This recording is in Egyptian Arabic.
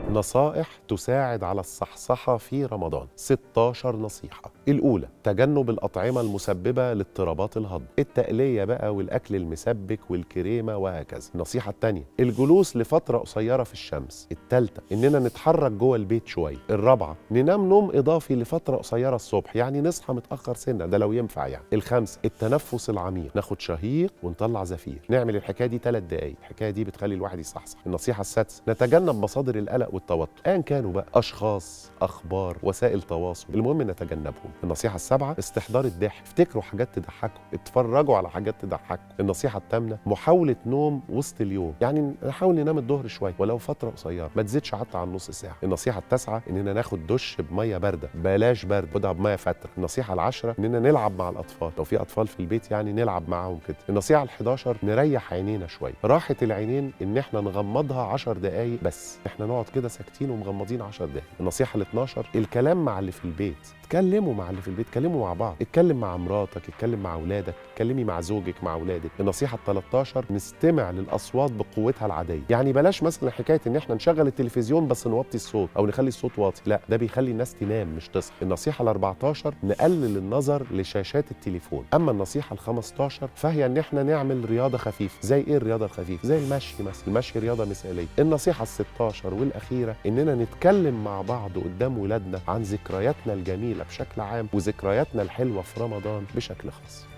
نصائح تساعد على الصحصحة في رمضان 16 نصيحة الأولى تجنب الأطعمة المسببة لاضطرابات الهضم التقلية بقى والأكل المسبك والكريمة وهكذا النصيحة الثانية الجلوس لفترة قصيرة في الشمس الثالثة إننا نتحرك جوه البيت شوية الرابعة ننام نوم إضافي لفترة قصيرة الصبح يعني نصحى متأخر سنة ده لو ينفع يعني الخامس التنفس العميق ناخد شهيق ونطلع زفير نعمل الحكاية دي ثلاث دقايق الحكاية دي بتخلي الواحد يصحصح النصيحة السادسة نتجنب مصادر القلق والتوتر ايا كانوا بقى اشخاص اخبار وسائل تواصل المهم نتجنبهم النصيحه السابعه استحضار الضحك افتكروا حاجات تضحكوا اتفرجوا على حاجات تضحكوا النصيحه الثامنه محاوله نوم وسط اليوم يعني نحاول ننام الظهر شويه ولو فتره قصيره ما تزيدش حتى عن نص ساعه النصيحه التاسعه اننا ناخد دش بميه بارده بلاش برد خدها بميه فتره النصيحه العاشره اننا نلعب مع الاطفال لو في اطفال في البيت يعني نلعب معاهم كده النصيحه ال11 نريح عينينا شويه راحه العينين ان احنا نغمضها 10 دقائق بس احنا نقعد كده ساكتين ومغمضين 10 دقائق النصيحه ال12 الكلام مع اللي في البيت اتكلموا مع اللي في البيت اتكلموا مع بعض اتكلم مع مراتك اتكلم مع اولادك اتكلمي مع زوجك مع اولادك النصيحه ال13 نستمع للاصوات بقوتها العاديه يعني بلاش مثلا حكايه ان احنا نشغل التلفزيون بس نوطي الصوت او نخلي الصوت واطي لا ده بيخلي الناس تنام مش تصحى النصيحه ال14 نقلل النظر لشاشات التليفون اما النصيحه ال15 فهي ان احنا نعمل رياضه خفيفه زي ايه الرياضه الخفيفه زي المشي مثلا المشي رياضه مثاليه النصيحه ال16 والاخيره اننا نتكلم مع بعض قدام ولادنا عن ذكرياتنا الجميله بشكل عام وذكرياتنا الحلوه في رمضان بشكل خاص